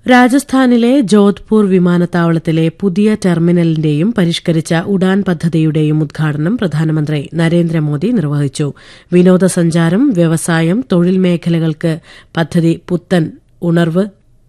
രാജസ്ഥാനിലെ ജോധ്പൂർ വിമാനത്താവളത്തിലെ പുതിയ ടെർമിനലിന്റെയും പരിഷ്കരിച്ച ഉഡാൻ പദ്ധതിയുടെയും ഉദ്ഘാടനം പ്രധാനമന്ത്രി നരേന്ദ്രമോദി നിർവഹിച്ചു വിനോദസഞ്ചാരം വ്യവസായം തൊഴിൽ മേഖലകൾക്ക് പദ്ധതി പുത്തൻ ഉണർവ്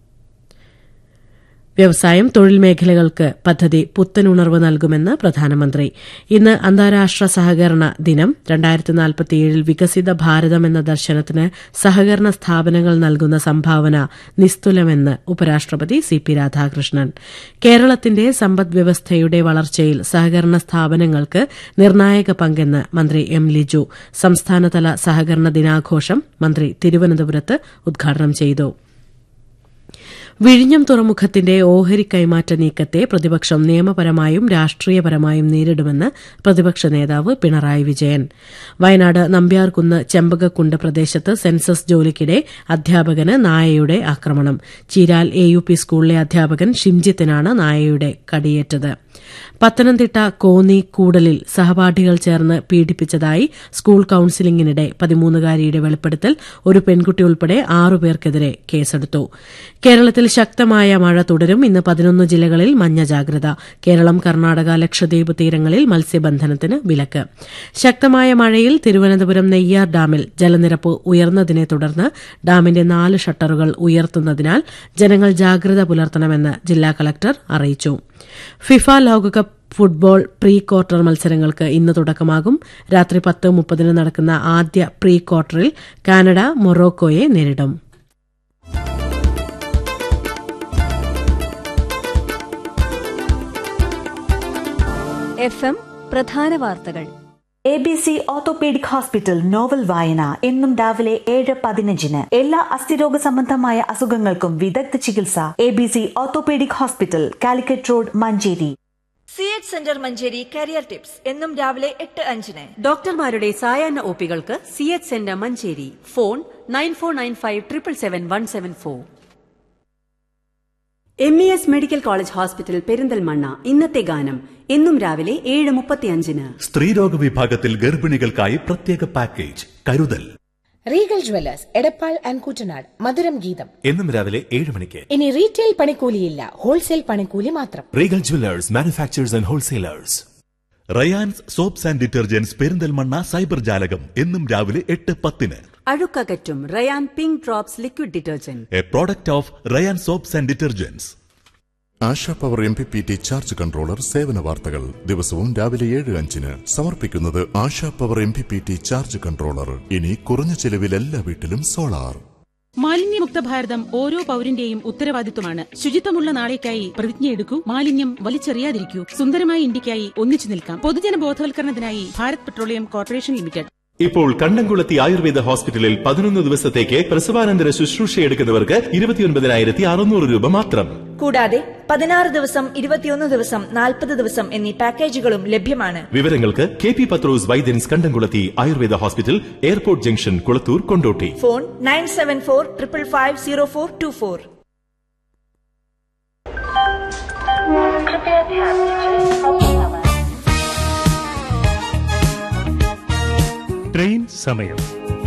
വ്യവസായം തൊഴിൽ മേഖലകൾക്ക് പദ്ധതി പുത്തനുണർവ് നൽകുമെന്ന് പ്രധാനമന്ത്രി ഇന്ന് അന്താരാഷ്ട്ര സഹകരണ ദിനം രണ്ടായിരത്തി നാൽപ്പത്തിയേഴിൽ വികസിത ഭാരതം എന്ന ദർശനത്തിന് സഹകരണ സ്ഥാപനങ്ങൾ നൽകുന്ന സംഭാവന നിസ്തുലമെന്ന് ഉപരാഷ്ട്രപതി സി പി രാധാകൃഷ്ണൻ കേരളത്തിന്റെ സമ്പദ്വ്യവസ്ഥയുടെ വളർച്ചയിൽ സഹകരണ സ്ഥാപനങ്ങൾക്ക് നിർണായക പങ്കെന്ന് മന്ത്രി എം ലിജു സംസ്ഥാനതല സഹകരണ ദിനാഘോഷം മന്ത്രി തിരുവനന്തപുരത്ത് ഉദ്ഘാടനം ചെയ്തു വിഴിഞ്ഞം തുറമുഖത്തിന്റെ ഓഹരി കൈമാറ്റ നീക്കത്തെ പ്രതിപക്ഷം നിയമപരമായും രാഷ്ട്രീയപരമായും നേരിടുമെന്ന് പ്രതിപക്ഷ നേതാവ് പിണറായി വിജയൻ വയനാട് നമ്പ്യാർകുന്ന് ചെമ്പകക്കുണ്ട് പ്രദേശത്ത് സെൻസസ് ജോലിക്കിടെ അധ്യാപകന് നായയുടെ ആക്രമണം ചീരാൽ എ യു പി സ്കൂളിലെ അധ്യാപകൻ ഷിംജിത്തിനാണ് നായയുടെ കടിയേറ്റത് പത്തനംതിട്ട കോന്നി കൂടലിൽ സഹപാഠികൾ ചേർന്ന് പീഡിപ്പിച്ചതായി സ്കൂൾ കൌൺസിലിംഗിനിടെ പതിമൂന്നുകാരിയുടെ വെളിപ്പെടുത്തൽ ഒരു പെൺകുട്ടി ഉൾപ്പെടെ ആറുപേർക്കെതിരെ കേസെടുത്തു കേരളത്തിൽ ശക്തമായ മഴ തുടരും ഇന്ന് പതിനൊന്ന് ജില്ലകളിൽ മഞ്ഞ ജാഗ്രത കേരളം കർണാടക ലക്ഷദ്വീപ് തീരങ്ങളിൽ മത്സ്യബന്ധനത്തിന് വിലക്ക് ശക്തമായ മഴയിൽ തിരുവനന്തപുരം നെയ്യാർ ഡാമിൽ ജലനിരപ്പ് ഉയർന്നതിനെ തുടർന്ന് ഡാമിന്റെ നാല് ഷട്ടറുകൾ ഉയർത്തുന്നതിനാൽ ജനങ്ങൾ ജാഗ്രത പുലർത്തണമെന്ന് ജില്ലാ കളക്ടർ അറിയിച്ചു ഫിഫ ലോകകപ്പ് ഫുട്ബോൾ പ്രീ ക്വാർട്ടർ മത്സരങ്ങൾക്ക് ഇന്ന് തുടക്കമാകും രാത്രി പത്ത് മുപ്പതിന് നടക്കുന്ന ആദ്യ പ്രീ ക്വാർട്ടറിൽ കാനഡ മൊറോക്കോയെ നേരിടും എഫ് എം പ്രധാന വാർത്തകൾ A B C orthopaedic hospital നോവൽ വായന എന്നും രാവിലെ ഏഴ് പതിനഞ്ചിന് എല്ലാ അസ്ഥിരോഗ സംബന്ധമായ അസുഖങ്ങൾക്കും വിദഗ്ധ ചികിത്സ A B C orthopaedic hospital Calicut road Manjeri C H centre Manjeri career tips എന്നും രാവിലെ എട്ട് അഞ്ചിന് ഡോക്ടർമാരുടെ സായാഹ്ന ഒപികൾക്ക് C H centre Manjeri phone nine four nine five triple seven one seven four M E S medical college hospital Perinthalmanna ഇന്നത്തെ ഗാനം എന്നും രാവിലെ ഏഴ് മുപ്പത്തിയഞ്ചിന് സ്ത്രീരോഗ വിഭാഗത്തിൽ ഗർഭിണികൾക്കായി പ്രത്യേക പാക്കേജ് കരുതൽ Regal jewellers Edappal and Kuttanad Madhuram Geetham എന്നും രാവിലെ ഏഴ് മണിക്ക് ഇനി റീറ്റെയിൽ പണിക്കൂലിയില്ല ഹോൾസെയിൽ പണിക്കൂലി മാത്രം Regal jewellers manufacturers and wholesalers Rayans soaps and detergents Perinthalmanna cyber Jalakam എന്നും രാവിലെ എട്ട് പത്തിന് അഴുക്കകറ്റും Rayan pink drops liquid detergent a product of Rayan soaps and detergents Asha power M P P T charge controller സേവന വാർത്തകൾ ദിവസവും രാവിലെ ഏഴ് അഞ്ചിന് സമർപ്പിക്കുന്നത് Asha power M P P T charge controller ഇനി കുറഞ്ഞ ചെലവിൽ എല്ലാ വീട്ടിലും സോളാർ മാലിന്യമുക്ത ഭാരതം ഓരോ പൌരന്റെയും ഉത്തരവാദിത്വമാണ് ശുചിത്വമുള്ള നാളേക്കായി പ്രതിജ്ഞയെടുക്കൂ മാലിന്യം വലിച്ചെറിയാതിരിക്കൂ സുന്ദരമായ ഇന്ത്യക്കായി ഒന്നിച്ചു നിൽക്കാം പൊതുജന ബോധവൽക്കരണത്തിനായി ഭാരത് പെട്രോളിയം കോർപ്പറേഷൻ ലിമിറ്റഡ് ഇപ്പോൾ കണ്ടംകുളത്തി ആയുർവേദ ഹോസ്പിറ്റലിൽ പതിനൊന്ന് ദിവസത്തേക്ക് പ്രസവാനന്തര ശുശ്രൂഷ എടുക്കുന്നവർക്ക് ഇരുപത്തിയൊൻപതിനായിരത്തി അറുന്നൂറ് രൂപ മാത്രം കൂടാതെ പതിനാറ് ദിവസം ഇരുപത്തിയൊന്ന് ദിവസം നാൽപ്പത് ദിവസം എന്നീ പാക്കേജുകളും ലഭ്യമാണ് വിവരങ്ങൾക്ക് K P Pathros Vaidyans Kandamkulathi Ayurveda hospital airport junction Kulathur Kondotty phone nine seven four triple five zero four two four train സമയം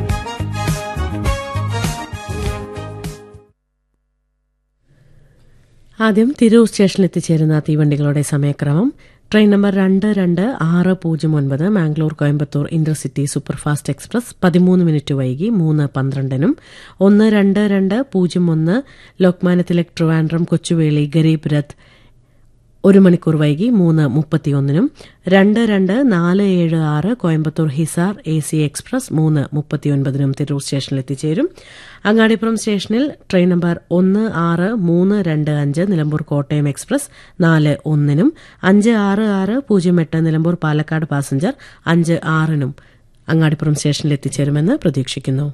ആദ്യം തിരൂർ സ്റ്റേഷനിൽ എത്തിച്ചേരുന്ന തീവണ്ടികളുടെ സമയക്രമം ട്രെയിൻ നമ്പർ രണ്ട് രണ്ട് ആറ് പൂജ്യം ഒൻപത് Mangalore Coimbatore intercity superfast express പതിമൂന്ന് മിനിറ്റ് വൈകി മൂന്ന് പന്ത്രണ്ടിനും ഒന്ന് രണ്ട് രണ്ട് പൂജ്യം ഒന്ന് ലോക്മാന്യ തിലക് ട്രിവാൻഡ്രം കൊച്ചുവേളി ഗരീബ് രഥ് ഒരു മണിക്കൂർ വൈകി മൂന്ന് മുപ്പത്തിയൊന്നിനും രണ്ട് രണ്ട് നാല് ഏഴ് ആറ് Coimbatore Hisar A C express മൂന്ന് മുപ്പത്തിയൊൻപതിനും തിരൂർ സ്റ്റേഷനിൽ എത്തിച്ചേരും അങ്ങാടിപ്പുറം സ്റ്റേഷനിൽ ട്രെയിൻ നമ്പർ ഒന്ന് ആറ് മൂന്ന് രണ്ട് അഞ്ച് നിലമ്പൂർ കോട്ടയം എക്സ്പ്രസ് നാല് ഒന്നിനും അഞ്ച് ആറ് ആറ് പൂജ്യം എട്ട് നിലമ്പൂർ പാലക്കാട് പാസഞ്ചർ അഞ്ച് ആറിനും അങ്ങാടിപ്പുറം സ്റ്റേഷനിൽ എത്തിച്ചേരുമെന്ന് പ്രതീക്ഷിക്കുന്നു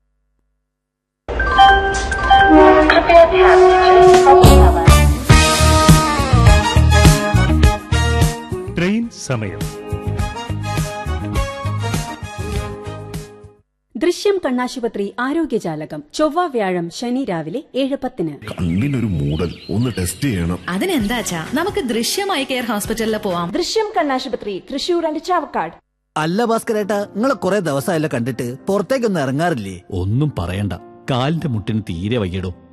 ട്രെയിൻ സമയം ദൃശ്യം കണ്ണാശുപത്രി ആരോഗ്യജാലകം ചൊവ്വ വ്യാഴം ശനി രാവിലെ ഏഴ് പത്തിന് കണ്ണിനൊരു മൂടൽ ഒന്ന് ടെസ്റ്റ് ചെയ്യണം അതിനെന്താച്ചാ നമുക്ക് ദൃശ്യമായി കെയർ ഹോസ്പിറ്റലിൽ പോവാം ദൃശ്യം കണ്ണാശുപത്രി തൃശൂർ ആൻഡ് ചാവക്കാട് അല്ല ഭാസ്കരേട്ടാ നിങ്ങളെ കുറെ ദിവസമായല്ലോ കണ്ടിട്ട് പുറത്തേക്കൊന്നും ഇറങ്ങാറില്ലേ ഒന്നും പറയണ്ട കാലിന്റെ മുട്ടിന് തീരെ വയ്യടോ